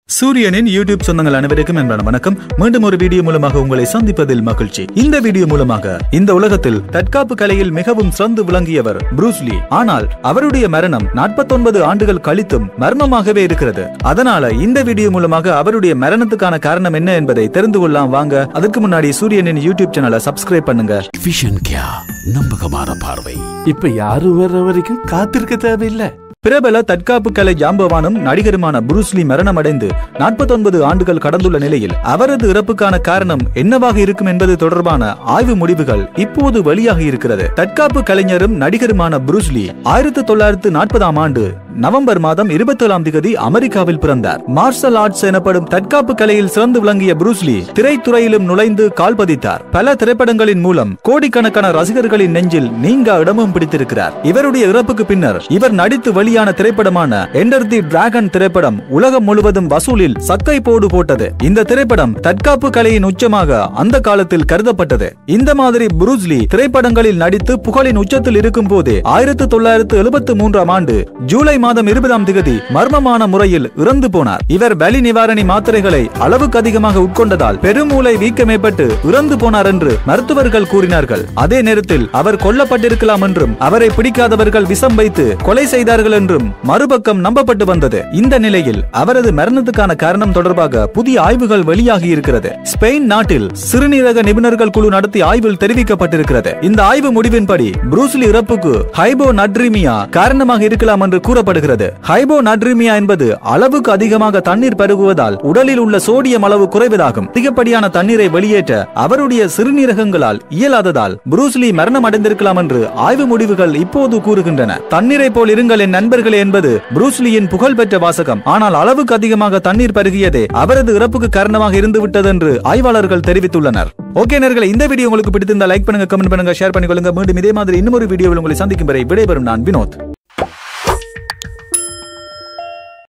சூரியனின் யூடியூப் சொந்தங்கள் அனைவருக்கும் என்பன வணக்கம் மீண்டும் ஒரு வீடியோ மூலமாக உங்களை சந்திப்பதில் மகிழ்ச்சி இந்த வீடியோ மூலமாக இந்த உலகத்தில் தற்காப்பு கலையில் மிகவும் சிறந்து விளங்கியவர் ப்ரூஸ்லி ஆனால் அவருடைய மரணம் 49 ஆண்டுகள் கழித்தும் மர்மமாகவே இருக்கிறது அதனால இந்த வீடியோ மூலமாக அவருடைய மரணத்துக்கான காரணம் என்ன என்பதை தெரிந்து கொள்ளலாம் வாங்க அதற்கு முன்னாடி சூரியனின் யூடியூப் சேனலை சப்ஸ்கிரைப் பண்ணுங்க விஷன் கியா நம்பகமான பார்வை இப்ப யாரும் வர்ற வரைக்கும் காத்திருக்க தேவையில்லை பிரபல தற்காப்பு கலை ஜாம்பவானும் நடிகருமான புரூஸ்லி மரணமடைந்து 49 ஆண்டுகள் கடந்துள்ள நிலையில் அவரது இறப்புக்கான காரணம் என்னவாக இருக்கும் என்பது தொடர்பான ஆய்வு முடிவுகள் இப்போது வெளியாகி இருக்கிறது தற்காப்பு கலைஞரும் நடிகருமான புரூஸ்லி ஆயிரத்தி தொள்ளாயிரத்து நாற்பதாம் ஆண்டு நவம்பர் மாதம் இருபத்தி ஏழாம் திகதி அமெரிக்காவில் பிறந்தார் மார்ஷல் ஆர்ட்ஸ் எனப்படும் தற்காப்பு கலையில் சிறந்து விளங்கிய புரூஸ்லி திரைத்துறையிலும் நுழைந்து கால் பதித்தார் பல திரைப்படங்களின் மூலம் கோடிக்கணக்கான ரசிகர்களின் நெஞ்சில் நீங்கா இடமும் பிடித்திருக்கிறார் இவருடைய இறப்புக்கு பின்னர் இவர் நடித்து வெளியான திரைப்படமான என்டர் தி டிராகன் திரைப்படம் உலகம் முழுவதும் வசூலில் சக்கை போடு போட்டது இந்த திரைப்படம் தற்காப்பு கலையின் உச்சமாக அந்த காலத்தில் கருதப்பட்டது இந்த மாதிரி புரூஸ்லி திரைப்படங்களில் நடித்து புகழின் உச்சத்தில் இருக்கும் போதே ஆயிரத்து தொள்ளாயிரத்து எழுபத்து மூன்றாம் ஆண்டு ஜூலை மாதம் இருபதாம் திகதி மர்மமான முறையில் இறந்து போனார் இவர் வலி நிவாரணி மாத்திரைகளை அளவுக்கு அதிகமாக உட்கொண்டதால் பெருமூளை வீக்கம் ஏற்பட்டு இறந்து போனார் என்று மருத்துவர்கள் கூறினார்கள் அதே நேரத்தில் அவர் கொல்லப்பட்டிருக்கலாம் என்றும் அவரை பிடிக்காதவர்கள் விஷம் வைத்து கொலை செய்தார்கள் என்றும் மறுபக்கம் நம்பப்பட்டு வந்தது இந்த நிலையில் அவரது மரணத்துக்கான காரணம் தொடர்பாக புதிய ஆய்வுகள் வெளியாகி இருக்கிறது ஸ்பெயின் நாட்டில் சிறுநீரக நிபுணர்கள் குழு நடத்திய ஆய்வில் தெரிவிக்கப்பட்டிருக்கிறது இந்த ஆய்வு முடிவின்படி புரூஸ்லி இறப்புக்கு ஹைபோ நட்ரிமியா காரணமாக இருக்கலாம் என்று கூறப்படுகிறது ஹைபோ நட்ரிமியா என்பது அளவுக்கு அதிகமாக தண்ணீர் பருகுவதால் உடலில் உள்ள சோடியம் அளவு குறைவதாகும் அதிகப்படியான தண்ணீரை வெளியேற்ற அவருடைய சிறுநீரகங்களால் இயலாததால் புரூஸ்லி மரணம் அடைந்திருக்கலாம் என்று ஆய்வு முடிவுகள் இப்போது கூறுகின்றன தண்ணீரை போல் இருங்கள் என் நண்பர்களே என்பது புரூஸ்லியின் புகழ்பெற்ற வாசகம் ஆனால் அளவுக்கு அதிகமாக தண்ணீர் பருகியதே அவரது இறப்புக்கு காரணமாக இருந்து விட்டது என்று ஆய்வாளர்கள் தெரிவித்துள்ளனர் ஓகே நேர்களே இந்த வீடியோ உங்களுக்கு பிடித்திருந்தா லைக் பண்ணுங்க கமெண்ட் பண்ணுங்க ஷேர் பண்ணிக்கொள்ளுங்க மீண்டும் இதே மாதிரி இன்னொரு வீடியோவில் உங்களை சந்திக்கும் வரை விடைபெறும் நான் வினோத்